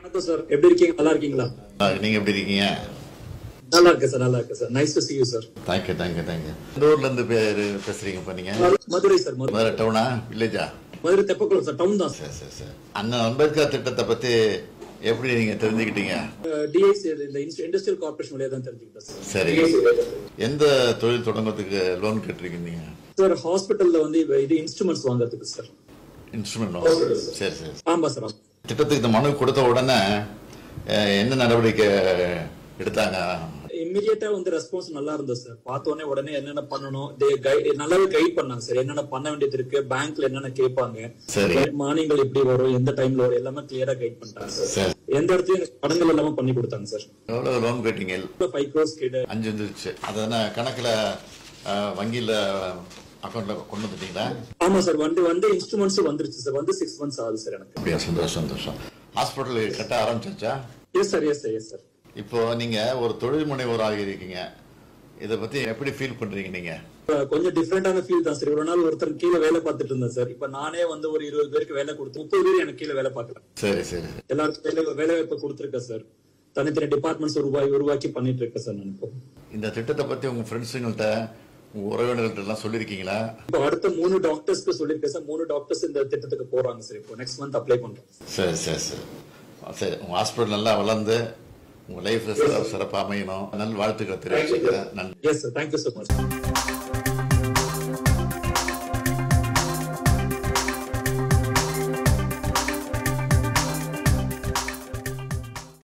வணக்கம் சார் எப்படி இருக்கீங்க நல்லா இருக்கீங்களா ஆ, நீங்க எப்படி இருக்கீங்க நல்லா இருக்கேன் சார் நல்லா இருக்கேன் sir nice to see you sir thank you thank you thank you இந்த ஊர்ல இருந்து பேரு பேசுறீங்க இப்ப நீங்க மதுரை சார் மதுரை வேற டவுனா வில்லேஜா மதுரை தெப்பக்குளம் சார் டவுன் தான் சார் சரி சரி சரி அண்ணன் அம்பேத்கர் திட்டத்தை பத்தி எப்படி நீங்க தெரிஞ்சுக்கிட்டீங்க டிஐசி இந்த இண்டஸ்ட்ரியல் கார்பரேஷன் வழியா தான் தெரிஞ்சுக்கிட்டேன் சார் சரி எந்த தொழில் தொடங்குறதுக்கு லோன் கேட்டிருக்கீங்க சார் ஹாஸ்பிட்டல்ல வந்து இப்ப இது இன்ஸ்ட்ருமெண்ட்ஸ் வாங்குறதுக்கு சார் இன்ஸ்ட்ருமெண்ட் சரி சரி ஆமா சார் ஆமா. திட்டத்துக்கு இந்த மனு கொடுத்த உடனே அஹ், என்ன நடவடிக்கை எடுத்தாங்க இம்மிடியட்டா வந்து ரெஸ்பான்ஸ் நல்லா இருந்தது சார் பார்த்த உடனே உடனே என்னென்ன பண்ணணும் they guide- நல்லாவே கைட் பண்ணாங்க சார் என்னென்ன பண்ண வேண்டியது இருக்கு பேங்க்ல என்னென்ன கேட்பாங்க சரி. மானியங்கள் எப்படி வரும் எந்த டைம்ல வரும் எல்லாமே கிளியரா கைட் பண்ணிட்டாங்க சார் சரி எந்த இடத்துலயும் எனக்கு படங்கள் எல்லாமே பண்ணி கொடுத்தாங்க சார் எவ்வளவு லோன் கேட்டீங்க ஃபைவ் க்ரோஸ் கிட்ட அஞ்சு வந்துருச்சு அதனா கணக்குல அஹ், வங்கியில அக்கௌண்ட்ல கொண்டு வந்துட்டீங்களா ஆமா சார் வந்து வந்து இன்ஸ்ட்ருமெண்ட்ஸ் வந்துருச்சு சார் வந்து சிக்ஸ் மந்த்ஸ் ஆகுது சார் எனக்கு அப்படியா சந்தோஷம் சந்தோஷம் ஹாஸ்பிட்டல் கட்ட ஆரம்பிச்சாச்சா yes sir yes sir yes sir இப்போ நீங்க ஒரு தொழில் முனைவோர் ஆகியிருக்கீங்க இதை பத்தி எப்படி ஃபீல் பண்றீங்க நீங்க கொஞ்சம் டிஃப்ரெண்டான ஃபீல் தான் சார் இவ்வளவு நாள் ஒருத்தர் கீழே வேலை பார்த்துட்டு இருந்தேன் சார் இப்ப நானே வந்து ஒரு இருபது பேருக்கு வேலை கொடுத்து முப்பது பேர் எனக்கு கீழே வேலை பார்க்கறேன் சரி சரி சரி. எல்லாருக்கும் வேலை வேலை வாய்ப்பு கொடுத்துருக்கேன் சார் தனித்தனி டிபார்ட்மெண்ட்ஸ் உருவாக்கி உருவாக்கி பண்ணிட்டு இருக்கேன் சார் நான் இப்போ இந்த திட்டத்தை பத்தி உங்க ஃப்ரெண்ட்ஸுங்கள்ட்ட உங்க உறவினர்கள்ட்ட எல்லாம் சொல்லியிருக்கீங்களா இப்போ அடுத்த மூணு டாக்டர்ஸ்க்கு சொல்லியிருக்கேன் சார் மூணு டாக்டர்ஸ் இந்த திட்டத்துக்கு போறாங்க சார் இப்போ நெக்ஸ்ட் மந்த் அப்ளை பண்றோம் சரி சரி சரி சரி உங்க ஹாஸ்பிட்டல் நல்லா வளர்ந்து உங்க லைஃப் சிறப்பாக அமையணும் நல்ல வாழ்த்துக்களை தெரிவிச்சுக்கிறேன் நன்றி yes sir thank you so much